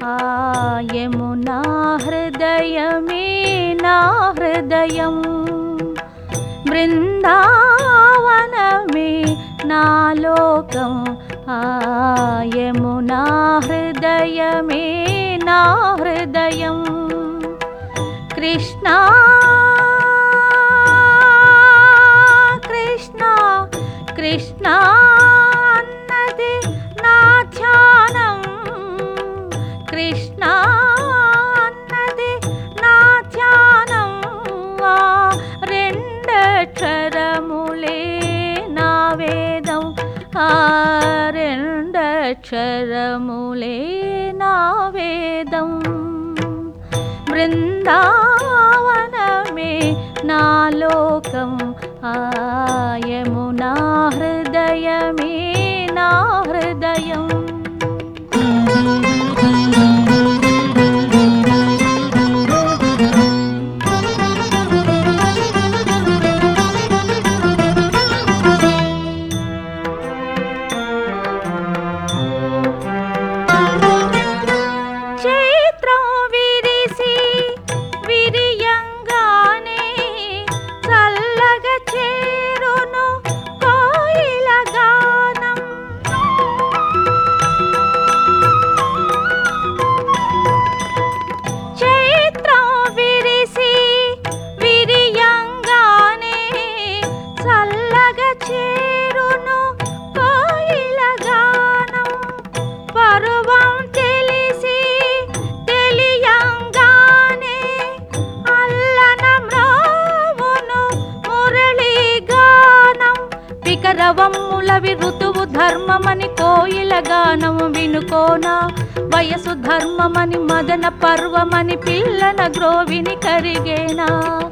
ఆ యమునా హృదయమే నా హృదయం బృందావనమే నా లోకం ఆ యమునా హృదయమే నా హృదయం కృష్ణ కృష్ణ కృష్ణ అన్నది నా ధ్యానం కృష్ణ అన్నది నా ధ్యానం ఆ రెండక్షరములే నా వేదం ఆ రెండక్షరములే నా వేదం బృందావనమే నా లోకం ఆ యమునా హృదయమే నా హృదయం చైత్రం విరిసి విరియంగానే చల్లగా చేరును కోయిల గానం చైత్రం విరిసి విరియంగానే చల్లగా చేరును కోయిల గానం పరువం తెలిసి తెలియంగానే అల్లన మ్రోవును మురళీ గానం వికరవమ్ములవి ఋతువు ధర్మమని కోయిల గానము వినుకోనా వయసు ధర్మమని మదన పర్వమని పిల్లన గ్రోవిని కరిగేనా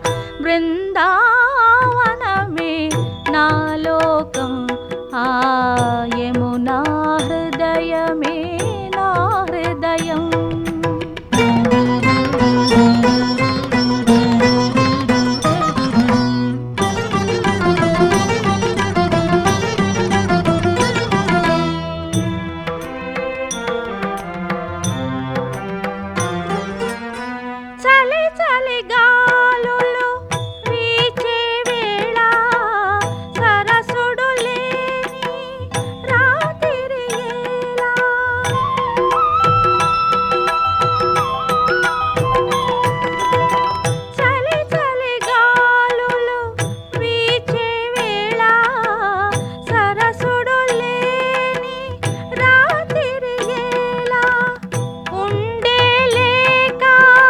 బృందావనమే నా లోకం ఆ యమునా హృదయమే నా హృదయం చలి చలి గాలులు వీచే వేళ సరసుడు లేని రాత్రి ఎలా చలి చలి గాలులు వీచే వేళ సరసుడు లేని రాత్రి ఎలా ఉండే లేక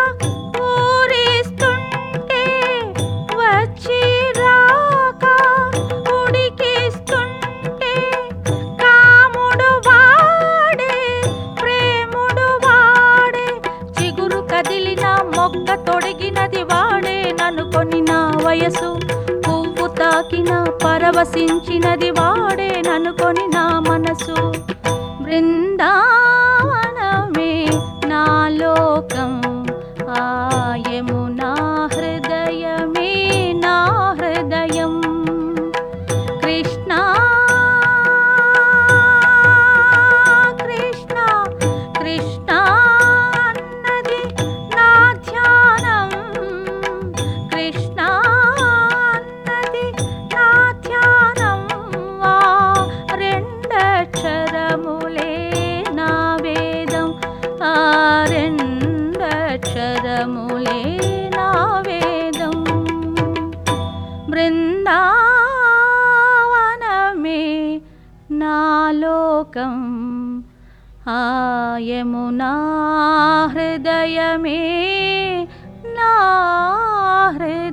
ఊరిస్తుంటే వచ్చి రాక ఉడికిస్తుంటే కాముడు వాడే ప్రేముడు వాడే చిగురు కదిలిన మొక్క తొడిగినది వాడే ననుకొని నా వయసు పువ్వు తాకిన పరవశించినది వాడే ననుకొని నా మనసు బృందావనమే నా లోకం ఆ యమునా హృదయమే నా హృదయం కృష్ణ కృష్ణ కృష్ణ అన్నది నా ధ్యానం కృష్ణ అన్నది నా ధ్యానం ఆ రెండక్షరములే నా వేదం ఆ రెండక్షరములే నా వేదం బృందావనమే నా లోకం ఆ యమునా హృదయమే నా హృదయం